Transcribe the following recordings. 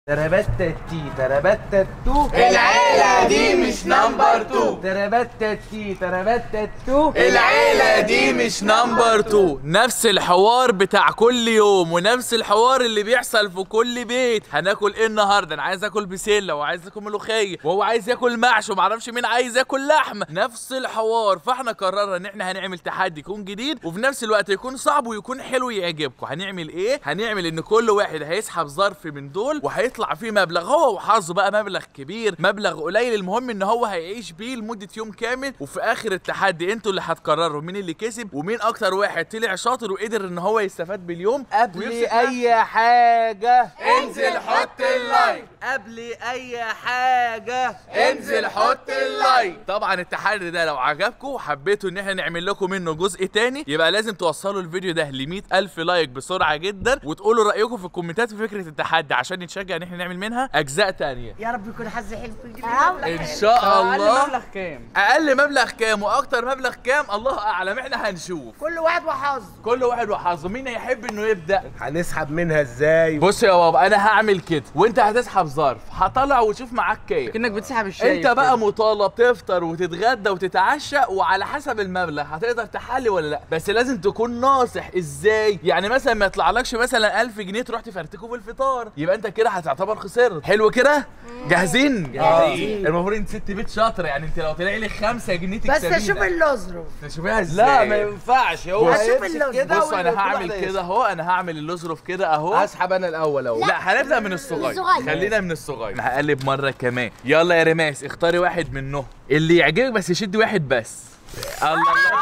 تربتتي تربتتو العيلة دي مش نمبر تو تربتتي تربتتو العيلة دي مش نمبر تو نفس الحوار بتاع كل يوم ونفس الحوار اللي بيحصل في كل بيت هناكل ايه النهارده انا عايز اكل بسله وعايز اكل ملوخيه وهو عايز ياكل محشي ومعرفش مين عايز ياكل لحمه نفس الحوار فاحنا قررنا ان احنا هنعمل تحدي يكون جديد وفي نفس الوقت يكون صعب ويكون حلو يعجبكم هنعمل ايه هنعمل ان كل واحد هيسحب ظرف من دول وهيطلع فيه مبلغ هو وحظه بقى مبلغ كبير مبلغ قليل المهم ان هو هيعيش بيه لمده يوم كامل وفي اخر التحدي انتوا اللي هتقرروا مين اللي كسب ومين اكتر واحد طلع شاطر وقدر ان هو يستفاد باليوم قبل ويمسك اي حاجة انزل حط اللايك قبل اي حاجة انزل حط اللايك طبعا التحدي ده لو عجبكم وحبيتوا ان احنا نعمل لكم منه جزء تاني يبقى لازم توصلوا الفيديو ده ل ألف لايك بسرعه جدا وتقولوا رايكم في الكومنتات في فكره التحدي عشان نتشجع ان احنا نعمل منها اجزاء تانية يا رب يكون حظي حلو ان شاء الله مبلغ كام؟ اقل مبلغ كام واكتر مبلغ كام الله اعلم احنا هنشوف كل واحد وحظ كل واحد وحظه مين هيحب انه يبدا هنسحب منها ازاي بص يا بابا انا هعمل كده وانت هتسحب ظرف هطلع وتشوف معاك كام كأنك بتسحب الشاي انت بقى مطالب تفطر وتتغدى وتتعشى وعلى حسب المبلغ هتقدر تحلي ولا لا بس لازم تكون ناصح ازاي يعني مثلا ما يطلعلكش مثلا 1000 جنيه تروح تفرتكه في الفطار يبقى انت كده هتعتبر خسرت حلو كده جاهزين جاهزين. المفروض انت ست بيت شاطره يعني انت لو طلع لي 5 جنيه بس تكسبينا اشوف اللوزرو تشوفيها ازاي لا ما ينفعش هو بص. هشوف هيمسك اللون. كده بص انا وكل هعمل واحد كده يسحب. اهو انا هعمل الازرف كده اهو هسحب انا الاول اهو لا هنبدا من الصغير الصغير. خلينا من الصغير انا هقلب مره كمان يلا يا رماس اختاري واحد منهم اللي يعجبك بس شد واحد بس الله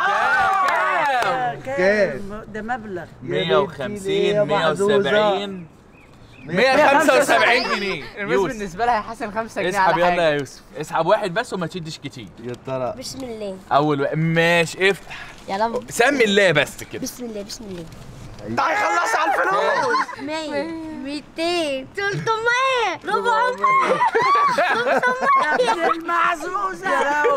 الله كام كام ده مبلغ 150 170 175 جنيه الرماس يوسف بالنسبه لها حسن 5 جنيه اسحب على يلا حاجه يا يوسف اسحب واحد بس وما تشدش كتير يا ترى بسم الله اول واحد ماشي افتح يا رب سمي الله بس كده بسم الله بسم الله هيخلص على الفلوس 100 200 300 400 المعزوزه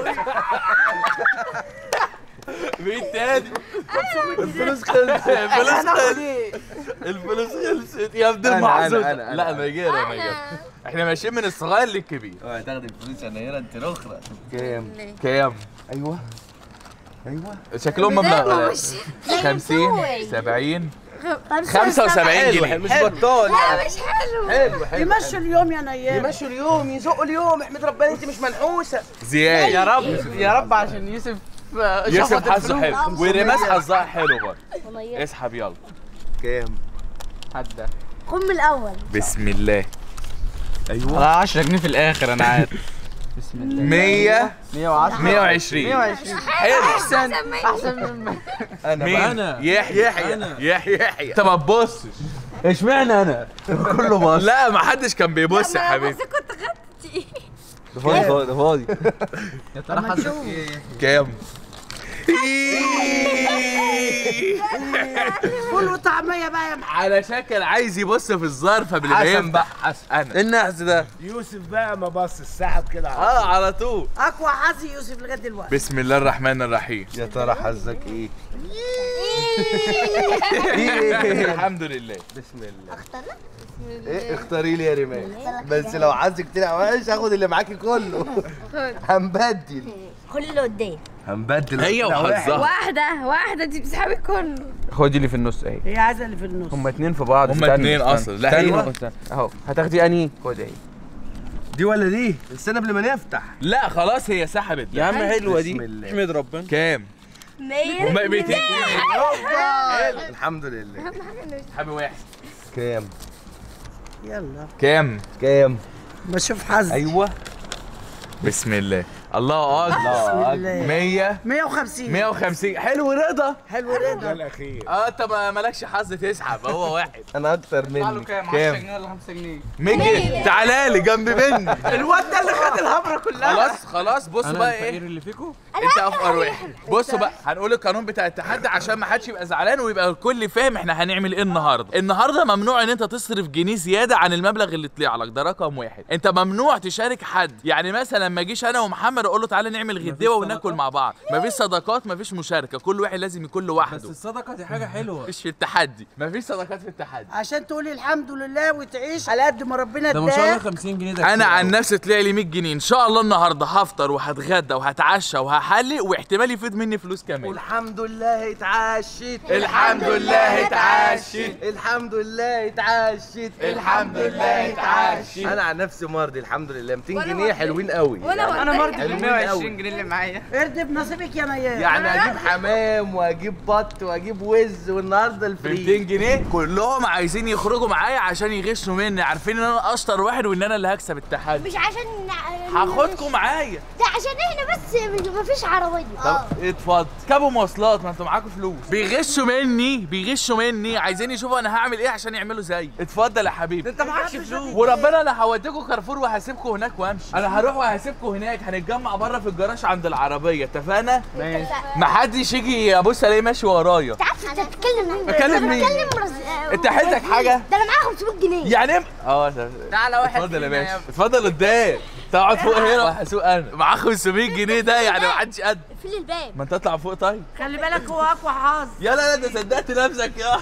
مين تاني الفلوس خلصت الفلوس خلصت الفلوس خلصت يا ابن أنا- المحظوظ أنا- أنا- أنا. لا نيجيريا نيجيريا احنا ماشيين من الصغير للكبير اوعى تاخدي الفلوس يا نيرة انت الاخرى كام كام ايوه ايوه شكلهم مبلغ 50 70 75 جنيه مش بطال يعني مش حلو حلو حلو يمشوا اليوم يا نيال يمشوا اليوم يزقوا اليوم احمد ربنا انت مش منحوسه زياد يا رب يا رب عشان يوسف آه، يوسف شفط حظه الفلوس. حلو ورماس حظها حلو برضه اسحب يلا كام حد قم الاول بسم الله ايوه 10 جنيه في الاخر انا عارف بسم الله 100 110 120 120 حلو احسن احسن من انا مين؟ بقى انا يحيى يحيى يحيى انت ما تبصش اشمعنى انا كله باص لا ما حدش كان بيبص يا حبيبي كنت خدتي ده فاضي فاضي ده فاضي يا ترى حظك ايه كام فول وطعميه بقى يا محمد على شكل عايز يبص في الظرف قبل ما حسن يفتح بقى حسن انا النحس ده يوسف بقى ما بص السحب كده على اه على طول اقوى حظي يوسف لغايه دلوقتي بسم الله الرحمن الرحيم يا ترى حظك ايه الحمد لله بسم الله اختار ايه اختاري لي يا ريمان بس لو حظك طلع وحش هاخد اللي معاكي كله هنبدل كل اللي قدام هنبدل هي وحظها واحده واحده انت بتسحبي كله خدي اللي في النص اهي هي عايزه اللي في النص هما اتنين في بعض هما استني، اتنين استني. أصلا. لا، استني هي- واستني. اهو هتاخدي انهي خد اهي دي ولا دي استنى قبل ما نفتح لا خلاص هي سحبت يا عم حلوه بسم دي الله. احمد ربنا كام 100 200 الحمد لله حبيبي واحد كام يلا كام كام بشوف حظي ايوه بسم الله الله اكبر الله 100 150 150 حلو رضا حلو ده رضا الاخير اه انت ما مالكش حظ تسحب هو واحد انا اكتر منك كام 10 كام؟ جنيه ولا 5 جنيه 100 جنيه تعالى لي جنب مني الواد ده اللي خد الهبره كلها خلاص خلاص بصوا بقى ايه اللي فيكم انت افقر واحد بصوا بقى هنقول القانون بتاع التحدي عشان ما حدش يبقى زعلان ويبقى الكل فاهم احنا هنعمل ايه النهارده النهارده ممنوع ان انت تصرف جنيه زياده عن المبلغ اللي طلع لك ده رقم واحد انت ممنوع تشارك حد يعني مثلا ما اجيش انا ومحمد افطر اقول له تعالى نعمل غدوه وناكل مع بعض مفيش صداقات مفيش مشاركه كل واحد لازم يكون بس لوحده الصدقه دي حاجه حلوه مفيش في التحدي مفيش صداقات في التحدي عشان تقولي الحمد لله وتعيش على قد ما ربنا ده ما شاء الله اداك 50 جنيه ده انا كتير عن أوي. نفسي طلع لي 100 جنيه ان شاء الله النهارده هفطر وهتغدى وهتعشى وهحلي واحتمال يفيد مني فلوس كمان الحمد لله اتعشت الحمد لله اتعشت الحمد لله اتعشت الحمد لله اتعشت انا عن نفسي مرضي الحمد لله 200 جنيه حلوين قوي وانا انا مرضي حلوين بال قوي 120 جنيه اللي معايا اردب نصيبك يا ميال يعني اجيب حمام واجيب بط واجيب وز والنهارده ب 200 الفري جنيه كلهم عايزين يخرجوا معايا عشان يغشوا مني عارفين ان انا اشطر واحد وان انا اللي هكسب التحدي مش عشان هاخدكم معايا ده عشان احنا بس مفيش عربية طب اتفضل كابوا مواصلات ما انتوا معاكم فلوس بيغشوا مني بيغشوا مني عايزين يشوفوا انا هعمل ايه عشان يعملوا زي اتفضل يا حبيبي انت معكش فلوس وربنا انا هوديكم كارفور وهسيبكم هناك وامشي انا هروح وهسيبكم هناك هنتجمع بره في الجراج عند العربيه اتفقنا ماشي محدش يجي يبص الاقيه ماشي ورايا تعرف انت بتتكلم مين؟ بكلم مين؟ بتكلم رز... آه، انت حيلتك حاجه ده انا معايا 500 جنيه يعني إيه؟ اه تعالى واحد اتفضل يا فينا باشا يابا. اتفضل قدام تقعد فوق هنا وهسوق انا معاه 500 جنيه ده يعني ما حدش قد في الباب ما انت اطلع فوق طيب خلي بالك هو اقوى حظ يا لا لا ده صدقت نفسك يا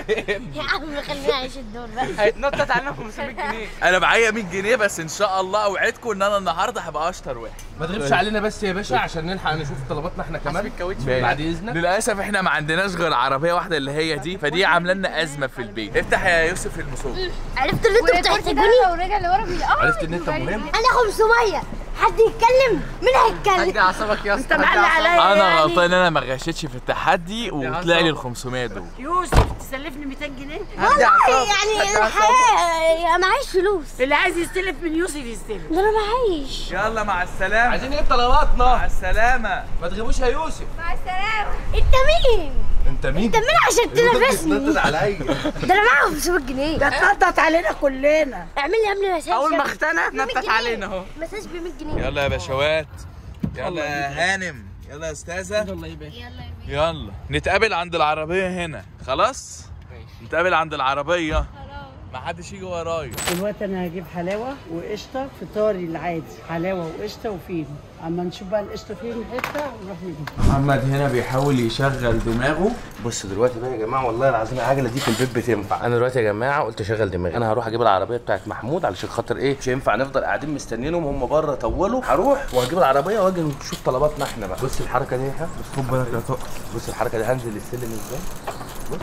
يا عم خليني اعيش الدور بقى هيتنطط علينا 500 جنيه انا معايا 100 جنيه بس ان شاء الله اوعدكم ان انا النهارده هبقى اشطر واحد ما تغيبش علينا بس يا باشا عشان نلحق نشوف طلباتنا احنا كمان بعد اذنك للاسف احنا ما عندناش غير عربيه واحده اللي هي دي فدي عامله لنا ازمه في البيت افتح يا يوسف المصور عرفت اللي انتوا بتحسبوني لو رجع لورا بيقع عرفت ان انت مهم انا 500 حد يتكلم مين هيتكلم اعصابك يا اسطى انت معلق عليا انا يعني. غلطان انا ما غشيتش في التحدي وطلع لي ال 500 دول يوسف تسلفني 200 جنيه والله يعني الحياه معيش فلوس اللي عايز يستلف من يوسف يستلف ده انا معيش يلا مع السلامه عايزين ايه طلباتنا مع السلامه ما تغيبوش يا يوسف مع السلامة انت مين؟ انت مين انت مين عشان تنافسني؟ بتنطط عليا ده انا معايا 500 جنيه ده اتنطط علينا كلنا اعمل لي قبل مساج اول ما اختنى ب 100 اتنطط جنيه. علينا اهو مساج ب 100 جنيه يلا يا باشوات يلا يا هانم يلا يا استاذه يلا يا باشا يلا نتقابل عند العربيه هنا خلاص نتقابل عند العربيه ما حدش يجي ورايا دلوقتي انا هجيب حلاوه وقشطه فطاري العادي حلاوه وقشطه وفين اما نشوف بقى القشطه فين حته ونروح نجيب محمد هنا بيحاول يشغل دماغه بص دلوقتي بقى يا جماعه والله العظيم العجله دي في البيت بتنفع انا دلوقتي يا جماعه قلت اشغل دماغي انا هروح اجيب العربيه بتاعت محمود علشان خاطر ايه مش هينفع نفضل قاعدين مستنيينهم هم بره طولوا هروح واجيب العربيه واجي نشوف طلباتنا احنا بقى بص الحركه دي يا حاج. بص خد بالك يا طارق بص الحركه دي هنزل السلم ازاي بص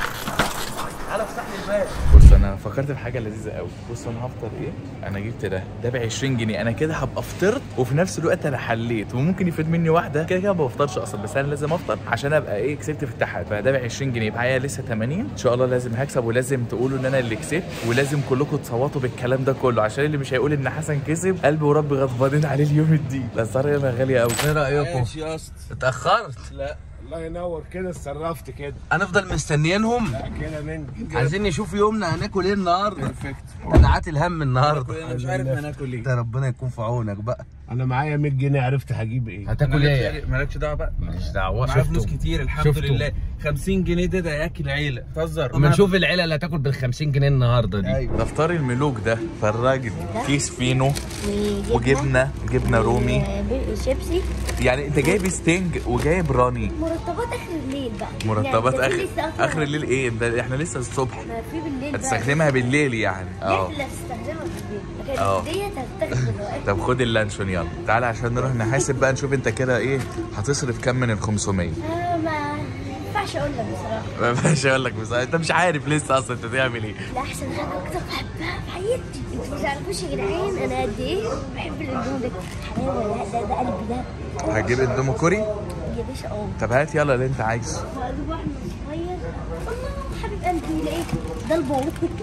تعالى افتح لي الباب بص انا فكرت في حاجه لذيذه قوي بص انا هفطر ايه انا جبت ده ده ب 20 جنيه انا كده هبقى فطرت وفي نفس الوقت انا حليت وممكن يفيد مني واحده كده كده ما بفطرش اصلا بس انا لازم افطر عشان ابقى ايه كسبت في التحدي فده ب 20 جنيه معايا لسه 80 ان شاء الله لازم هكسب ولازم تقولوا ان انا اللي كسبت ولازم كلكم تصوتوا بالكلام ده كله عشان اللي مش هيقول ان حسن كسب قلبي وربي غضبانين عليه اليوم الدين الاسعار هنا غاليه قوي ايه رايكم ماشي يا اسطى اتاخرت الله ينور كده اتصرفت كده هنفضل مستنيينهم لا كده من عايزين نشوف يومنا هناكل ايه النهارده انا عاتل هم النهارده انا مش عارف هناكل ايه ده ربنا يكون في عونك بقى انا معايا 100 جنيه عرفت هجيب ايه هتاكل ايه مالكش دعوه بقى ماليش دعوه معايا فلوس كتير الحمد شفته. لله 50 جنيه ده ده ياكل عيله تهزر اما نشوف العيله اللي هتاكل بال 50 جنيه النهارده دي ايوه دفتر الملوك ده فالراجل كيس فينو وجبنه جبنه رومي شيبسي يعني انت جايب ستينج وجايب راني مرتبات اخر الليل بقى مرتبات يعني اخر ده في لسه أصلاً- اخر الليل ايه ده احنا لسه الصبح ما في بالليل بقى هتستخدمها بالليل يعني اه لا تستخدمها في البيت اه. لكن ديت هتستخدم دلوقتي طب خد اللانشون يلا تعالى عشان نروح نحاسب بقى نشوف انت كده ايه هتصرف كام من ال 500 آه، ما ينفعش اقول لك بصراحه ما بقاش اقول لك بس انت مش عارف لسه اصلا انت تعمل ايه ده احسن حاجه اكتر بحبها في حياتي انتوا ما تعرفوش يا جدعان انا قد ايه بحب الاندومي ده حلاوه لا ده ده قلبي ده هتجيب اندومي كوري يا باشا اه طب هات يلا اللي انت عايزه وأجيب واحد صغير الله حبيب قلبي لقيت ده البوط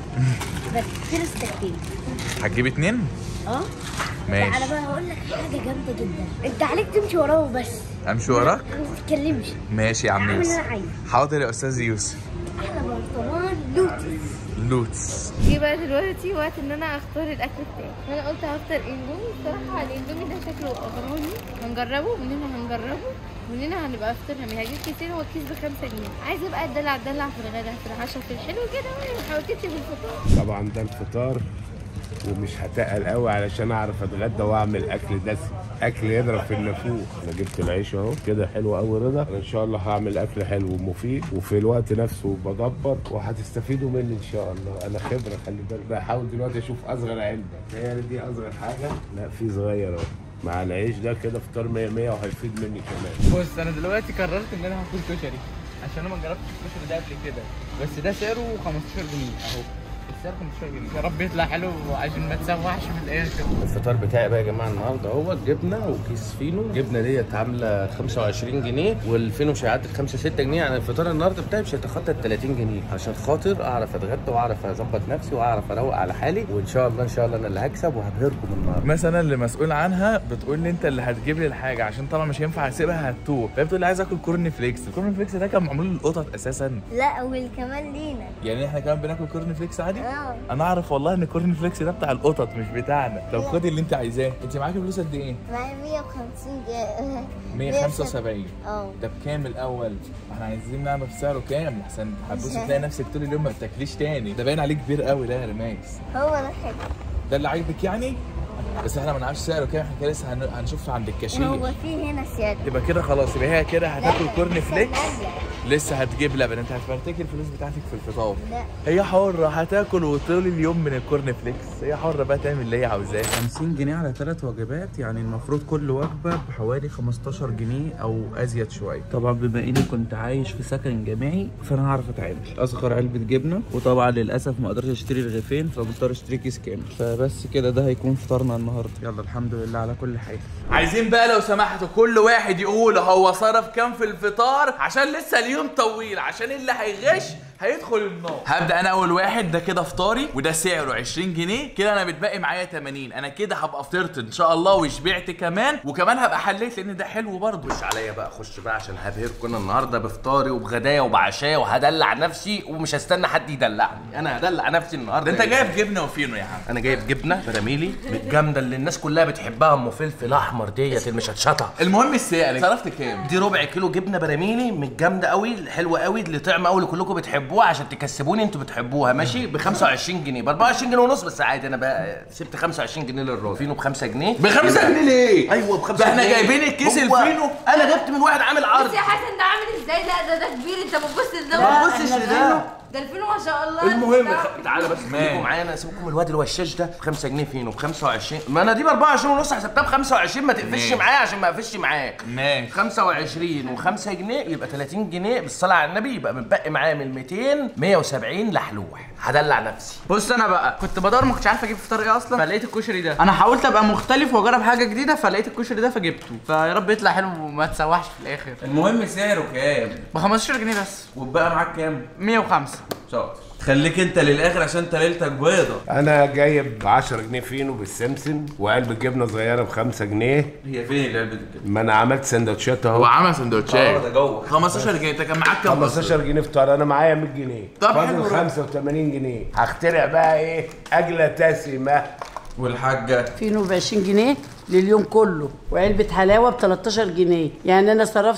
بس خلص تكتيك هتجيب اتنين اه انا ماشي بقى هقول لك حاجه جامده جدا انت عليك تمشي وراه بس امشي وراك ما تتكلمش ماشي يا عم اعمل اللي يوسف انا عايزه حاضر يا استاذ يوسف احلى برطمان لوتس لوتس جه بقى دلوقتي وقت ان انا اختار الاكل بتاعي انا قلت هفطر اندومي الصراحه الاندومي ده شكله اغراني هنجربه مننا هنجربه مننا هنبقى فطرنا هجيب كيسين هو الكيس بخمسة جنيه عايزه بقى اتدلع اتدلع في الغدا في العشاء في الحلو كده وحاولتش في الفطار طبعا ده الفطار ومش هتقل قوي علشان اعرف اتغدى واعمل اكل دسم اكل يضرب في النافوخ انا جبت العيش اهو كده حلو قوي رضا أنا ان شاء الله هعمل اكل حلو ومفيد وفي الوقت نفسه بدبر وهتستفيدوا مني ان شاء الله انا خبره خلي بالك بحاول دلوقتي اشوف اصغر علبه هي دي اصغر حاجه لا في صغير اهو مع العيش ده كده فطار 100 100 وهيفيد مني كمان بص انا دلوقتي قررت ان انا هاكل كشري عشان انا ما جربتش الكشري ده قبل كده بس ده سعره 15 جنيه اهو السعر 15 جنيه يا رب يطلع حلو عشان ما تسوحش في الاخر الفطار بتاعي بقى يا جماعه النهارده هو جبنه وكيس فينو الجبنه ديت عامله 25 جنيه والفينو مش هيعدي 5 6 جنيه يعني الفطار النهارده بتاعي مش هيتخطى ال 30 جنيه عشان خاطر اعرف اتغدى واعرف اظبط نفسي واعرف اروق على حالي وان شاء الله ان شاء الله انا اللي هكسب وهبهركم النهارده مثلا اللي مسؤول عنها بتقول لي انت اللي هتجيب لي الحاجه عشان طبعا مش هينفع اسيبها هتوه فهي بتقول لي عايز اكل كورن فليكس الكورن فليكس ده كان معمول للقطط اساسا لا والكمان لينا يعني احنا كمان بناكل كورن فليكس عادي اه انا اعرف والله ان الكورن فليكس ده بتاع القطط مش بتاعنا طب خدي اللي انت عايزاه انت معاكي فلوس قد ايه معايا 150 جنيه 175 اه ده بكام الاول احنا عايزين نعرف سعره كام احسن هتبص تلاقي نفسك طول اليوم ما بتاكليش تاني ده باين عليه كبير قوي ده يا رماس هو ده حلو ده اللي عاجبك يعني بس احنا ما نعرفش سعره كام احنا كده لسه هن- هنشوف عند الكاشير هو في هنا سيادة يبقى كده خلاص يبقى هي كده هتاكل كورن فليكس لسه هتجيب لبن انت هتفرتكي الفلوس بتاعتك في الفطار لا هي حرة هتاكل وطول اليوم من الكورن فليكس هي حرة بقى تعمل اللي هي عاوزاه 50 جنيه على ثلاث وجبات يعني المفروض كل وجبة بحوالي 15 جنيه أو أزيد شوية طبعا بما إني كنت عايش في سكن جامعي فأنا هعرف أتعامل أصغر علبة جبنة وطبعا للأسف ما قدرتش أشتري رغيفين فبضطر أشتري كيس كامل فبس كده ده هيكون فطارنا النهاردة يلا الحمد لله على كل حال عايزين بقى لو سمحتوا كل واحد يقول هو صرف كام في الفطار عشان لسه اليوم طويل عشان اللي هيغش هيدخل النار هبدا انا اول واحد ده كده فطاري وده سعره 20 جنيه كده انا بتبقى معايا 80 انا كده هبقى فطرت ان شاء الله وشبعت كمان وكمان هبقى حليت لان ده حلو برضه خش عليا بقى خش بقى عشان هبهركم انا النهارده بفطاري وبغدايا وبعشايا وهدلع نفسي ومش هستنى حد يدلعني انا هدلع نفسي النهارده ده انت جايب جبنه وفينو يا عم انا جايب جبنه براميلي من الجامده اللي الناس كلها بتحبها ام فلفل احمر ديت المشطشطه المهم السعر صرفت كام دي ربع كيلو جبنه براميلي من الجامده قوي الحلوه قوي اللي طعمه قوي اللي كلكم بتحبوها عشان تكسبوني انتوا بتحبوها ماشي ب 25 جنيه ب 24 جنيه ونص بس عادي انا بقى سبت 25 جنيه للراجل فينو ب 5 جنيه ب 5 جنيه ليه؟ ايوه ب 5 ده احنا جنيه. جايبين الكيس هو- الفينو انا جبت من واحد عامل عرض بس يا حسن ده عامل ازاي لا ده ده كبير انت بتبص لده ما تبصش لده ده الفيلم ما شاء الله المهم ده- خ- تعالى بس خليكم معايا انا سيبكم من الواد الوشاش ده ب 5 جنيه فينو ب 25 ما انا دي ب 24 ونص حسبتها ب 25 ما تقفش ماشي. معايا عشان ما اقفش معاك ماشي 25 و5 جنيه يبقى 30 جنيه بالصلاه على النبي يبقى متبقي معايا من 200 170 لحلوح هدلع نفسي بص انا بقى كنت بدور ما كنتش عارف اجيب فطار ايه اصلا فلقيت الكشري ده انا حاولت ابقى مختلف واجرب حاجه جديده فلقيت الكشري ده فجبته فيا رب يطلع حلو وما تسوحش في الاخر المهم سعره كام ب 15 جنيه بس وبقى معاك كام 105 شاطر خليك انت للاخر عشان انت ليلتك بيضة انا جايب 10 جنيه فينو بالسمسم وعلبه جبنه صغيره ب 5 جنيه هي فين اللعبة دي كده ما انا عملت سندوتشات هو اهو عمل اه سندوتشات ده جوه 15 جنيه انت كان معاك كام 15 جنيه فطار انا معايا 100 جنيه طب حلو. فاضل 85 جنيه هخترع بقى ايه اكله دسمه والحاجة فينو ب 20 جنيه لليوم كله وعلبة حلاوة ب 13 جنيه يعني أنا صرفت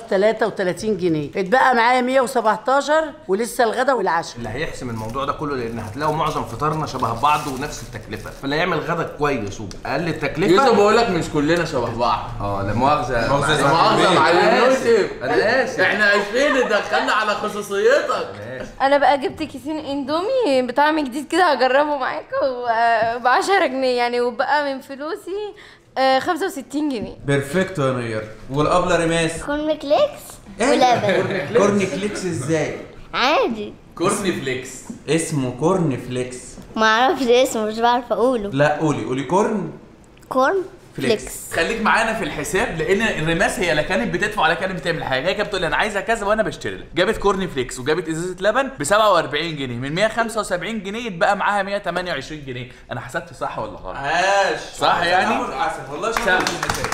33 جنيه اتبقى معايا 117 ولسه الغدا والعشاء اللي هيحسم الموضوع ده كله لان هتلاقوا معظم فطارنا شبه بعض ونفس التكلفه فاللي يعمل غدا كويس واقل التكلفه يوسف بقول لك مش كلنا شبه بعض اه لا مؤاخذه مؤاخذة. معلش. مؤاخذة أنا معلم آسف. يوسف انا اسف احنا عايشين دخلنا على خصوصيتك انا بقى جبت كيسين اندومي بطعم جديد كده هجربه معاكم ب 10 جنيه يعني وبقى من فلوسي آه، 65 جنيه بيرفكتو يا نير والابله رماس كورن كليكس ولبن كورن كليكس ازاي عادي كورني فليكس اسمه كورن فليكس ما اعرفش اسمه مش بعرف اقوله لا قولي قولي كورن كورن فليكس. فليكس خليك معانا في الحساب لان الرماس هي لا كانت بتدفع ولا كانت بتعمل حاجه هي كانت بتقول لي انا عايزه كذا وانا بشتري لك جابت كورني فليكس وجابت ازازه لبن ب 47 جنيه من 175 جنيه يتبقى معاها 128 جنيه انا حسبت صح ولا غلط عاش صح يعني؟ عسل والله صح. شاطر في الحساب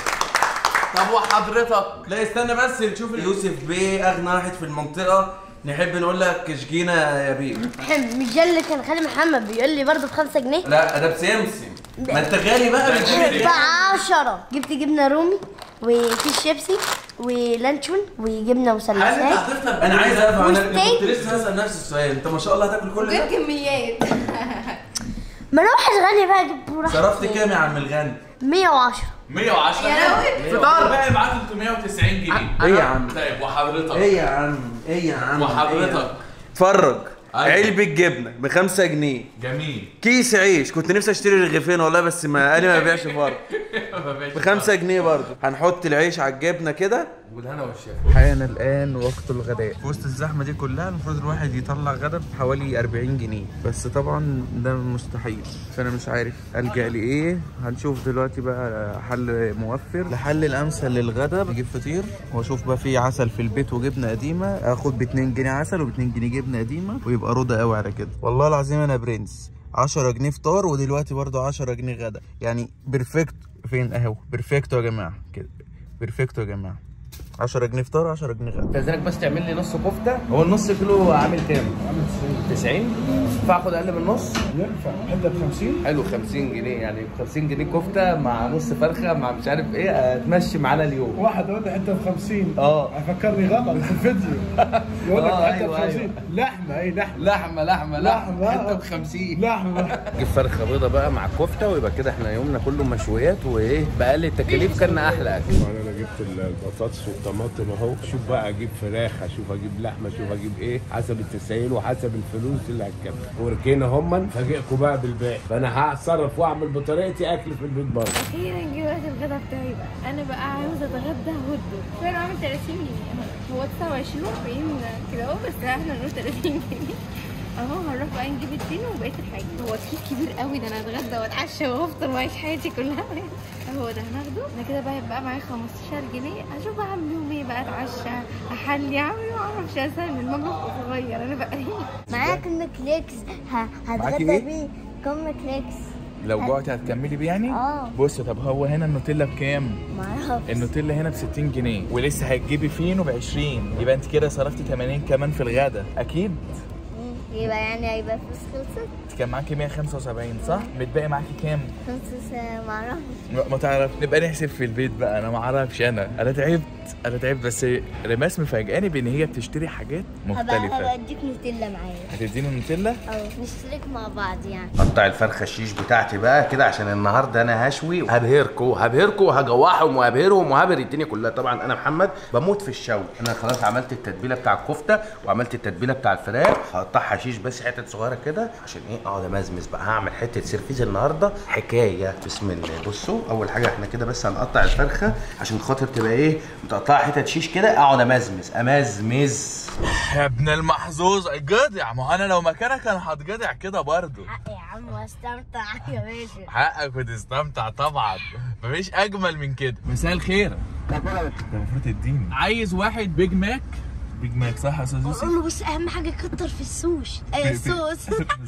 طب وحضرتك لا استنى بس نشوف يوسف بيه اغنى واحد في المنطقه نحب نقول لك اشجينا يا بيه مش ده اللي كان خالي محمد بيقول لي برضه بخمسة جنيه لا ده بسمسم ما انت غالي بقى بتجيب بعشرة جبت جبنة رومي وفي شيبسي ولانشون وجبنة هل انت مثلثات هتفطر انا عايز افهم انا وستيك. كنت لسه هسال نفس السؤال انت ما شاء الله هتاكل كل ده كميات ما انا واحد غني بقى اجيب براحتي صرفت كام يا عم الغني 110 110 يا لهوي. فطار بقى معاه 390 جنيه ايه يا عم طيب وحضرتك ايه يا عم ايه يا عم وحضرتك اتفرج أيوة. علبة جبنة بخمسة جنيه جميل كيس عيش كنت نفسي اشتري رغيفين والله بس ما قال لي ما بيبيعش فرق بخمسة جنيه برضه هنحط العيش على الجبنة كده والهنا والشفا حان الان وقت الغداء في وسط الزحمه دي كلها المفروض الواحد يطلع غدا بحوالي 40 جنيه بس طبعا ده مستحيل فانا مش عارف الجا لايه هنشوف دلوقتي بقى حل موفر الحل الامثل للغدا اجيب فطير واشوف بقى في عسل في البيت وجبنه قديمه اخد ب 2 جنيه عسل وب 2 جنيه جبنه قديمه ويبقى رضا قوي على كده والله العظيم انا برنس 10 جنيه فطار ودلوقتي برضه 10 جنيه غدا يعني بيرفكت فين اهو بيرفكتو يا جماعه كده بيرفكتو يا جماعه 10 جنيه فطار 10 جنيه غدا استاذنك بس تعمل لي نص كفته هو النص كيلو عامل كام؟ عامل 90 ينفع اخد اقل من نص؟ ينفع ابدا ب 50 حلو 50 جنيه يعني ب 50 جنيه كفته مع نص فرخه مع مش عارف ايه هتمشي معانا اليوم واحد يقول لي حته ب 50 اه فكرني غلط في الفيديو يقول لك آه، حته ب أيوة، 50 أيوة. لحمه اي لحمه لحمه لحمه لحمة. حته ب 50 لحمه نجيب فرخه بيضه بقى مع الكفته ويبقى كده احنا يومنا كله مشويات وايه باقل التكاليف كنا احلى اكل طبعا انا جبت البطاطس والطماطم اهو شوف بقى اجيب فراخ اشوف اجيب لحمه اشوف اجيب ايه حسب التسعير وحسب الفلوس اللي هتكفي وركينا هم فاجئكم بقى بالباقي فانا هتصرف واعمل بطريقتي اكل في البيت برضه اخيرا جه وقت الغدا بتاعي بقى انا بقى عاوزه اتغدى هدو فانا عامل 30 جنيه أهو. هو 29 و40 كده اهو بس احنا نقول 30 جنيه اهو هنروح بقى نجيب التين وبقيه الحاجه هو كيس كبير قوي ده انا اتغدى واتعشى وافطر واعيش حياتي كلها اهو ده هناخده انا كده بقى هيبقى معايا 15 جنيه اشوف بقى اعمل بيهم ايه بقى اتعشى احلي اعمل ما اعرفش اساسا المبلغ صغير انا بقى معايا كم كليكس ه- معاكي هتغدى إيه؟ بيه كم كليكس لو جوعتي هتكملي بيه يعني؟ اه بص طب هو هنا النوتيلا بكام؟ معرفش النوتيلا هنا ب 60 جنيه ولسه هتجيبي فينو ب 20 يبقى انت كده صرفتي 80 كمان في الغدا اكيد مم. يبقى يعني هيبقى فلوس خلصت انت كان معاكي 175 صح؟ متبقي معاكي كام؟ خلصت معرفش ما ما تعرف نبقى نحسب في البيت بقى انا ما اعرفش انا انا تعبت انا تعبت بس ريماس مفاجئاني بان هي بتشتري حاجات هبقى هبقى مختلفه اديك نوتيلا معايا هتديني النوتيلا او نشترك مع بعض يعني قطع الفرخه الشيش بتاعتي بقى كده عشان النهارده انا هشوي وهبهركم هبهركم وهجوعهم وهبهرهم وهبهر الدنيا كلها طبعا انا محمد بموت في الشوي انا خلاص عملت التتبيله بتاع الكفته وعملت التتبيله بتاع الفراخ هقطعها شيش بس حتت صغيره كده عشان ايه اقعد امزمز بقى هعمل حته سيرفيز النهارده حكايه بسم الله بصوا اول حاجه احنا كده بس هنقطع الفرخه عشان خاطر تبقى ايه متقطعه حتت شيش كده اقعد امزمز امزمز يا ابن المحظوظ جدع ما هو انا لو مكانك انا هتجدع كده برضه حق يا عم واستمتع يا باشا حقك وتستمتع طبعا مفيش اجمل من كده مساء الخير ده المفروض تديني عايز واحد بيج ماك بيج ماك صح يا استاذ يوسف قول له بص اهم حاجه كتر في السوش ايه الصوص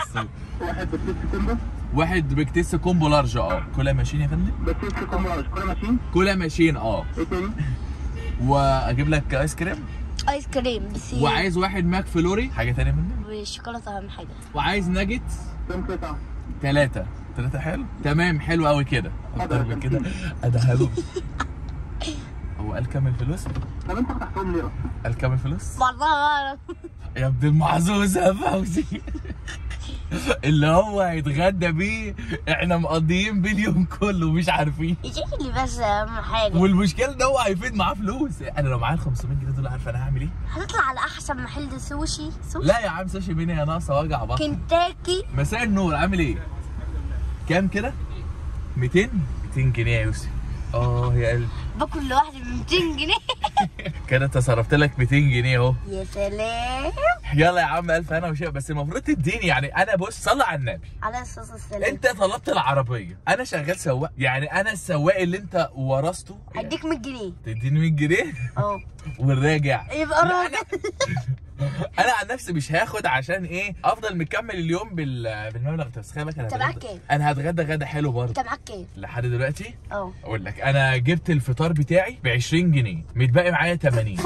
واحد بكتس كومبو لارج اه كلها ماشين يا فندم بكتس كومبو لارج كلها ماشين كلها ماشين اه ايه تاني واجيب لك ايس كريم ايس كريم بس وعايز واحد ماك فلوري حاجه تانية منه بالشوكولاته اهم حاجه وعايز ناجتس ثلاثة ثلاثة حلو تمام حلو قوي كده اكتر من كده ادهله هو قال كام الفلوس؟ طب انت فتحتهم ليه قال كام الفلوس؟ والله يا ابن المحظوظ يا فوزي اللي هو هيتغدى بيه احنا مقضيين بيه اليوم كله مش عارفين يجيب لي بس اهم حاجه والمشكله ان هو هيفيد معاه فلوس انا لو معايا ال 500 جنيه دول عارف انا هعمل ايه؟ هتطلع على احسن محل سوشي سوشي لا يا عم ساشي مين يا ناقصه وجع بطن كنتاكي مساء النور عامل ايه؟ كام كده؟ 200 200 جنيه يا يوسف اه يا قلبي باكل لوحدي ب 200 جنيه كده انت صرفت لك 200 جنيه اهو يا سلام يلا يا عم الف انا وشيء بس المفروض تديني يعني انا بص صلي على النبي على الصوص السلام انت طلبت العربيه انا شغال سواق يعني انا السواق اللي انت ورثته هديك 100 جنيه تديني 100 جنيه اه والراجع يبقى راجل انا عن نفسي مش هاخد عشان ايه افضل مكمل اليوم بال... بالمبلغ ده بس خلي بالك انا انت معاك هتغدى- كام؟ انا هتغدى غدا حلو انت برضه معاك كام؟ لحد دلوقتي اه اقول لك انا جبت الفطار بتاعي ب 20 جنيه متبقي معايا 80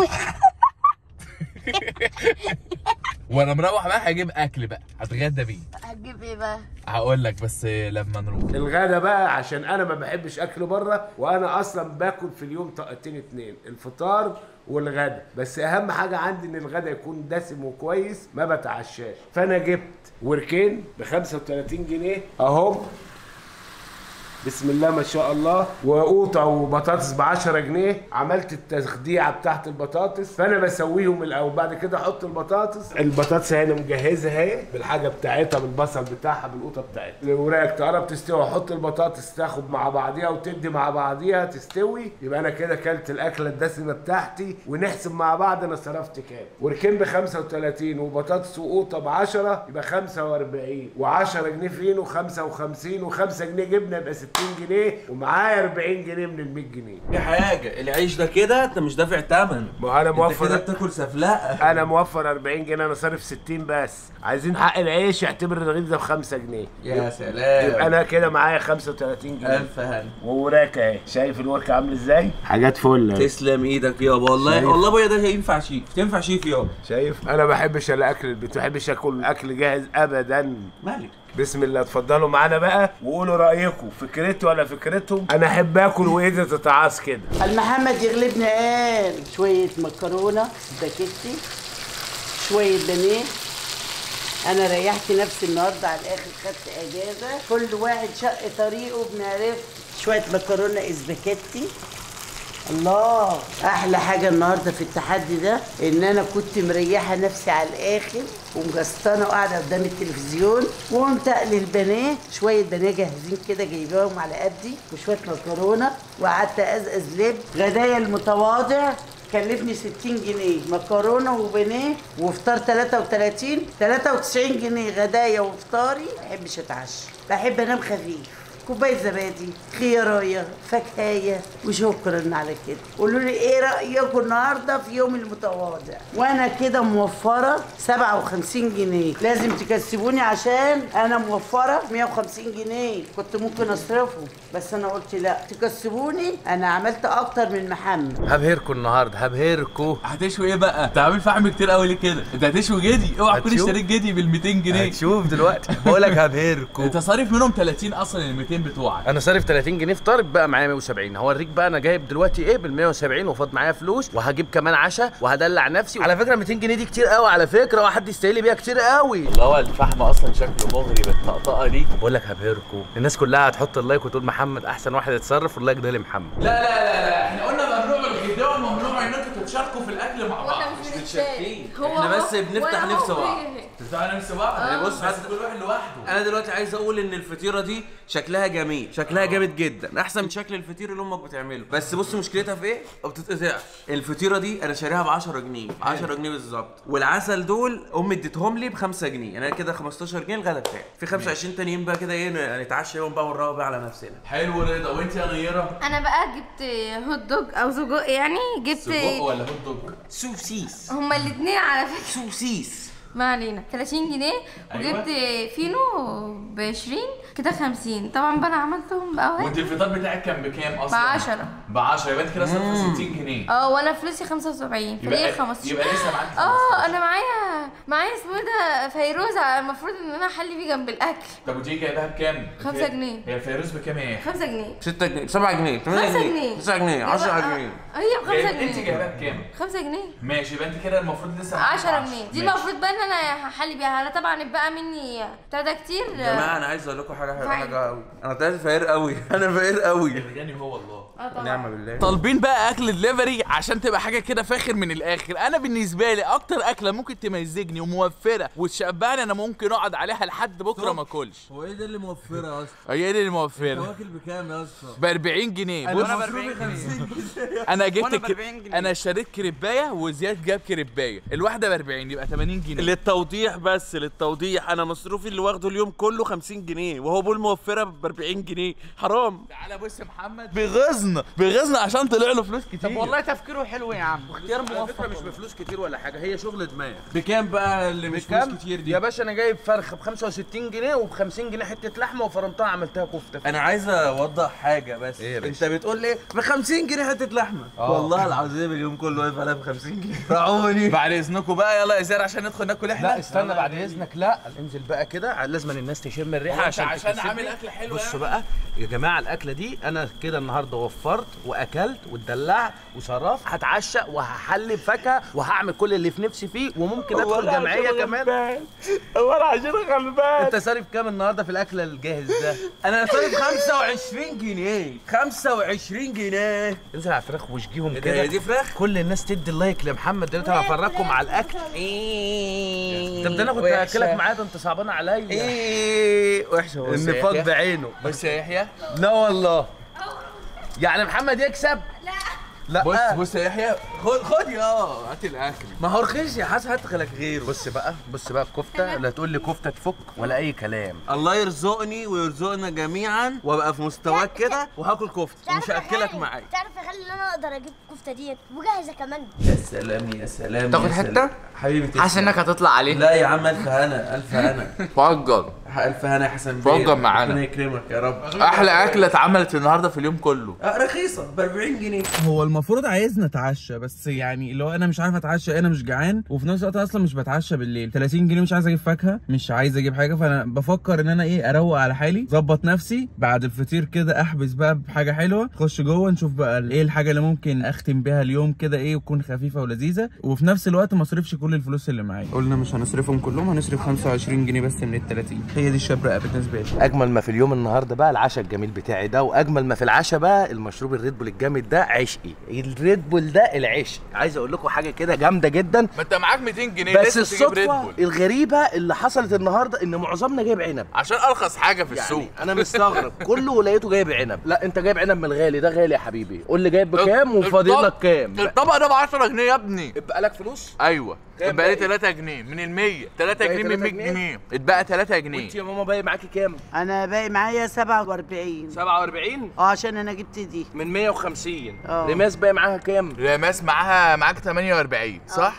وانا مروح بقى هجيب اكل بقى هتغدى بيه هتجيب ايه بقى؟ هقول لك بس لما نروح الغدا بقى عشان انا ما بحبش اكل بره وانا اصلا باكل في اليوم طاقتين اتنين الفطار والغدا بس اهم حاجه عندي ان الغدا يكون دسم وكويس ما بتعشاش فانا جبت وركين ب 35 جنيه اهم بسم الله ما شاء الله وقوطه وبطاطس ب 10 جنيه عملت التخديعه بتاعت البطاطس فانا بسويهم الاول بعد كده احط البطاطس البطاطس هنا مجهزها اهي بالحاجه بتاعتها بالبصل بتاعها بالقوطه بتاعتها الوراك تقرب تستوي احط البطاطس تاخد مع بعضيها وتدي مع بعضيها تستوي يبقى انا كده كلت الاكله الدسمه بتاعتي ونحسب مع بعض انا صرفت كام وركين ب 35 وبطاطس وقوطه ب 10 يبقى 45 و10 جنيه فينو 55 و5 جنيه جبنه يبقى 60 جنيه ومعايا 40 جنيه من ال 100 جنيه في حاجه العيش ده كده انت مش دافع ثمن ما هو انا انت كده موفر بتاكل سفلقه انا موفر 40 جنيه انا صارف 60 بس عايزين حق العيش يعتبر الرغيف ده ب 5 جنيه يا يبقى سلام انا كده معايا 35 جنيه الف هنا ووراك اهي شايف الورك عامل ازاي حاجات فل أهي. تسلم ايدك يابا والله شايف؟ والله ابويا ده ينفع شيف تنفع شيف يابا شايف انا ما بحبش الا اكل البيت ما بحبش اكل اكل جاهز ابدا مالك بسم الله اتفضلوا معانا بقى وقولوا رايكم فكرتي ولا فكرتهم انا احب اكل وايدي تتعاص كده المحمد يغلبنا قال شوية مكرونة سباكيتي شوية بانيه أنا ريحت نفسي النهاردة على الآخر خدت أجازة كل واحد شق طريقه بنعرف شوية مكرونة اسباجيتي الله احلى حاجه النهارده في التحدي ده ان انا كنت مريحه نفسي على الاخر ومجسطانه وقاعده قدام التلفزيون وقمت اقلي البانيه شويه بانيه جاهزين كده جايباهم على قدي وشويه مكرونه وقعدت ازقز لب غدايا المتواضع كلفني 60 جنيه مكرونه وبانيه وفطار 33 93 جنيه غدايا وفطاري ما بحبش اتعشى بحب انام خفيف كوبايه زبادي خيارية فاكهية وشكرا على كده قولوا لي ايه رأيكم النهارده في يوم المتواضع وانا كده موفرة 57 جنيه لازم تكسبوني عشان انا موفرة 150 جنيه كنت ممكن اصرفه بس انا قلت لا تكسبوني انا عملت اكتر من محمد هبهركوا النهارده هبهركوا هتشوي ايه بقى؟ انت عامل فحم كتير قوي ليه كده؟ انت هتشوي جدي اوعى تكون هتشوف؟ اشتريت جدي بال 200 جنيه هتشوف دلوقتي بقول لك هبهركوا انت صارف منهم 30 اصلا ال 200 بتوعك انا صارف 30 جنيه فطار بقى معايا 170 هوريك بقى انا جايب دلوقتي ايه بال 170 وفاض معايا فلوس وهجيب كمان عشاء وهدلع نفسي على فكره 200 جنيه دي كتير قوي على فكره واحد يستاهل بيها كتير قوي اللي هو الفحم اصلا شكله مغري بالطقطقه دي بقول لك هبهركوا الناس كلها هتحط اللايك وتقول محمد احسن واحد يتصرف واللايك ده لمحمد لا لا لا لا احنا قلنا ممنوع الغداء وممنوع انكم تتشاركوا في الاكل مع بعض واحنا مش بنتشارك هو احنا بس هو بنفتح وأنا نفس هو بعض. هي هي. تدفعوا نفس بعض آه. بص بس كل واحد لوحده انا دلوقتي عايز اقول ان الفطيره دي شكلها جميل شكلها جامد جدا احسن من شكل الفطير اللي امك بتعمله بس بص مشكلتها في ايه ما بتتقطعش الفطيره دي انا شاريها ب 10 جنيه 10 جنيه بالظبط والعسل دول امي اديتهم لي ب 5 جنيه انا كده 15 جنيه الغدا بتاعي في 25 تانيين بقى كده ايه نتعشى يوم بقى ونروق بقى على نفسنا حلو رضا وانت يا نيره انا بقى جبت هوت دوج او سجق يعني جبت سجق ولا هوت دوج سوسيس هما الاثنين على فكره سوسيس ما علينا 30 جنيه وجبت فينو ب 20 كده 50 طبعا بقى انا عملتهم بقى وانت الفطار بتاعك كان بكام ب اصلا 10 ب 10 يبقى انت كده صرف 60 جنيه اه وانا فلوسي 75 فليه 15 يبقى لسه معاك اه انا معايا معايا اسمه إيه ده فيروز المفروض ان انا احلي بيه جنب الاكل طب ودي جايبها بكام؟ خمسة جنيه. هي الفيروز بكام ايه؟ 5 جنيه 6 جنيه 7 جنيه 8 5 جنيه جنيه 9 جنيه 10 جنيه هي ب 5 جايب- انت جنيه جايبها بكام؟ 5 جنيه ماشي يبقى انت كده المفروض لسه معاك 10 جنيه دي ماشي. المفروض بقى ان انا هحلي بيها انا طبعا اتبقى مني ابتدى كتير يا جماعه انا عايز اقول لكم حاجه حاجه, فاهم. حاجة قوي انا طلعت فقير قوي انا فقير قوي الغني هو الله اه طبعا نعم بالله طالبين بقى اكل دليفري عشان تبقى حاجه كده فاخر من الاخر انا بالنسبه لي اكتر اكله ممكن تمزجني وموفره وتشبعني انا ممكن اقعد عليها لحد بكره ما اكلش هو ايه ده اللي موفره اصلا؟ هي دي اللي موفره واكل بكام يا اسطى؟ ب 40 جنيه بص انا جبت وأنا ب ك... 40 جنيه. انا اشتريت كريبايه وزياد جاب كريبايه الواحده ب 40 يبقى 80 جنيه للتوضيح بس للتوضيح انا مصروفي اللي واخده اليوم كله 50 جنيه وهو بيقول موفره ب 40 جنيه حرام تعالى بص يا محمد بغزنا بغزنا عشان طلع له فلوس كتير طب والله تفكيره حلو يا عم اختيار على فكره موفق مش بفلوس كتير ولا حاجه هي شغل دماغ بكام بقى اللي مش بكام؟ فلوس كتير دي؟ يا باشا انا جايب فرخه ب 65 جنيه وب 50 جنيه حته لحمه وفرمتها عملتها كفته انا عايز اوضح حاجه بس إيه يا انت بتقول لي ب 50 جنيه حته لحمه والله العظيم اليوم كله واقف عليها ب 50 جنيه راعوني بعد اذنكم بقى يلا يا زياد عشان ندخل ناكل احنا لا استنى بعد اذنك لا انزل بقى كده لازم الناس تشم الريحه هو أنت عشان عشان تكسبني. عامل أكل حلو بصوا يعني؟ بقى يا جماعه الاكله دي انا كده النهارده وفرت وفرت واكلت واتدلعت وصرفت هتعشى وهحلي بفاكهه وهعمل كل اللي في نفسي فيه وممكن ادخل جمعيه كمان هو انا عشان غلبان انت صارف كام النهارده في الاكل الجاهز ده؟ انا صارف 25 جنيه 25 جنيه انزل على الفراخ واشجيهم ده كده دي فراخ؟ كل الناس تدي اللايك لمحمد دلوقتي انا هفرجكم على الاكل طب ده انا كنت هاكلك معايا ده انت صعبان عليا ايه وحشه بص يا النفاق يحيى. بعينه بص يا يحيى لا والله يعني محمد يكسب لا بص لا بص يا يحيى خد خد يا هات الاكل ما هو رخيص يا حسن هات لك غيره بص بقى بص بقى الكفته لا تقول لي كفته تفك ولا اي كلام الله يرزقني ويرزقنا جميعا وابقى في مستواك كده وهاكل كفته ومش هاكلك معايا تعرف يا خالد ان انا اقدر اجيب الكفته ديت وجاهزه كمان يا سلام يا سلام تاخد يا سلام. حتة؟ حبيبي تسلم. حاسس انك هتطلع عليه لا يا عم الف هنا الف هنا فجر الف هنا يا حسن فوجب بيه. معانا. ربنا يكرمك يا رب احلى اكله اتعملت النهارده في اليوم كله آه، رخيصه ب 40 جنيه هو المفروض عايزني اتعشى بس يعني اللي هو انا مش عارف اتعشى انا مش جعان وفي نفس الوقت اصلا مش بتعشى بالليل 30 جنيه مش عايز اجيب فاكهه مش عايز اجيب حاجه فانا بفكر ان انا ايه اروق على حالي ظبط نفسي بعد الفطير كده احبس بقى بحاجه حلوه اخش جوه نشوف بقى ايه الحاجه اللي ممكن اختم بيها اليوم كده ايه وتكون خفيفه ولذيذه وفي نفس الوقت ما اصرفش كل الفلوس اللي معايا قلنا مش هنصرفهم كلهم هنصرف 25 جنيه بس من ال 30 هي دي الشبرقه بالنسبه لي اجمل ما في اليوم النهارده بقى العشاء الجميل بتاعي ده واجمل ما في العشاء بقى المشروب الريد بول الجامد ده عشقي الريد بول ده العشق عايز اقول لكم حاجه كده جامده جدا ما انت معاك 200 جنيه بس لسه تجيب ريد الصدفه بول الغريبه اللي حصلت النهارده ان معظمنا جايب عنب عشان ارخص حاجه في يعني السوق انا مستغرب كله لقيته جايب عنب لا انت جايب عنب من الغالي ده غالي يا حبيبي قول لي جايب بكام وفاضل لك كام الطبق ده ب 10 جنيه يا ابني اتبقى لك فلوس ايوه كام اتبقى لي باقي؟ 3 جنيه من ال 100 3 باقي جنيه من 100 3 جنيه؟ جنيه اتبقى 3 جنيه وانت يا ماما باقي معاكي كام انا باقي معايا 47 47 اه عشان انا جبت دي من 150 اه. ريماس باقي معاها كام رماس معاها معاك 48 صح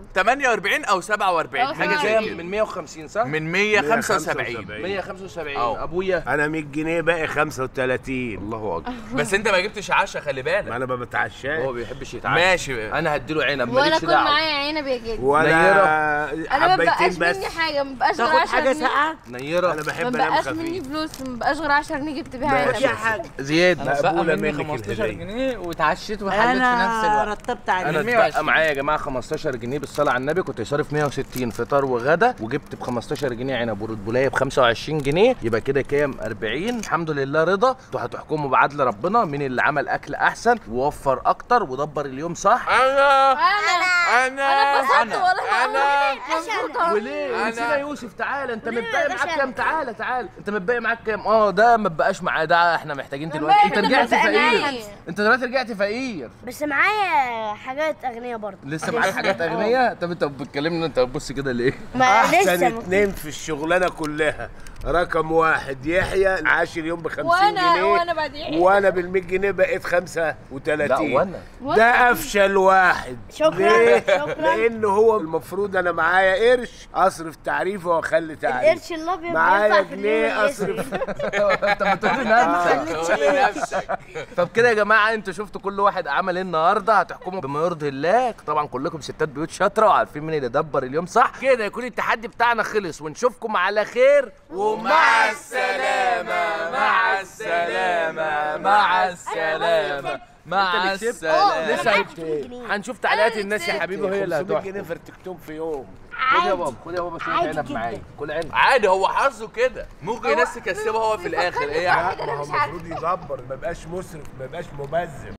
48 او 47 أو حاجه زي سبعة. كده من 150 صح من 175 175 اه. ابويا انا 100 جنيه باقي 35 الله اكبر بس انت ما جبتش عشا خلي ما بالك انا ما بتعشاش هو بيحبش يتعامل ماشي انا هديله عنب وانا ماليش كل دعوه معايا عنب يا جدي ولا انا ما بقاش حبيتين بس مني حاجه ما بقاش غير تاخد 10 حاجه جنيه ساقعه نيره انا ما بحب انام بقاش مني خفيف فلوس ما بقاش غير 10 جنيه جبت بيها ماشي. عنب يا حاجه زياد انا بقى مقبولة مني منك 15 الهدية. جنيه واتعشيت وحليت في نفس انا الوقت رتبت عليه انا 120. اتبقى معايا يا جماعه 15 جنيه بالصلاه على النبي كنت صارف 160 فطار وغدا وجبت ب 15 جنيه عنب ورد ب 25 جنيه يبقى كده كام 40 الحمد لله رضا انتوا هتحكموا بعدل ربنا مين اللي عمل اكل احسن ووفر اكتر ودبر اليوم صح انا انا انا انا اتبسطت والله انا مبسوطه وليه أنا- نسينا يوسف تعالى انت ليه متبقي يا معاك باشا؟ كام تعالى تعالى انت متبقي معاك كام اه ده ما بقاش معاه ده احنا محتاجين دلوقتي انت متبقي رجعت فقير معايا. انت دلوقتي رجعت فقير بس معايا حاجات اغنيه برضه لسه معاك حاجات اغنيه طب انت بتكلمنا انت بتبص كده ليه ما احسن لسه ما- اتنين في الشغلانه كلها رقم واحد يحيى عاش اليوم ب 50 وانا جنيه وانا بعد ايه وانا بال 100 جنيه بقيت 35 لا وانا ده افشل واحد شكراً، ليه؟ شكراً. لان هو المفروض انا معايا قرش اصرف تعريفه واخلي تعريف القرش الابيض معايا بينفع في اليوم جنيه الأسود. اصرف انت بتقول لنفسك قول لنفسك طب كده يا جماعه انتوا شفتوا كل واحد عمل ايه النهارده هتحكموا بما يرضي الله طبعا كلكم ستات بيوت شاطره وعارفين مين اللي دبر اليوم صح كده يكون التحدي بتاعنا خلص ونشوفكم على خير ومع السلامة مع السلامة مع السلامة مع اللي كسبت. السلامة لسه أنا هت- 500 جنيه. تعاليات تعليقات الناس يا حبيبي وهي اللي 500 هتحكم جنيه فرتكتهم في يوم خد يا بابا خد يا بابا شويه عادي عنب جدا. معايا كل عنب عادي هو حظه كده ممكن ناس تكسبه هو في الاخر ايه يعني لا ما هو المفروض يدبر ما يبقاش مسرف ما يبقاش مبذر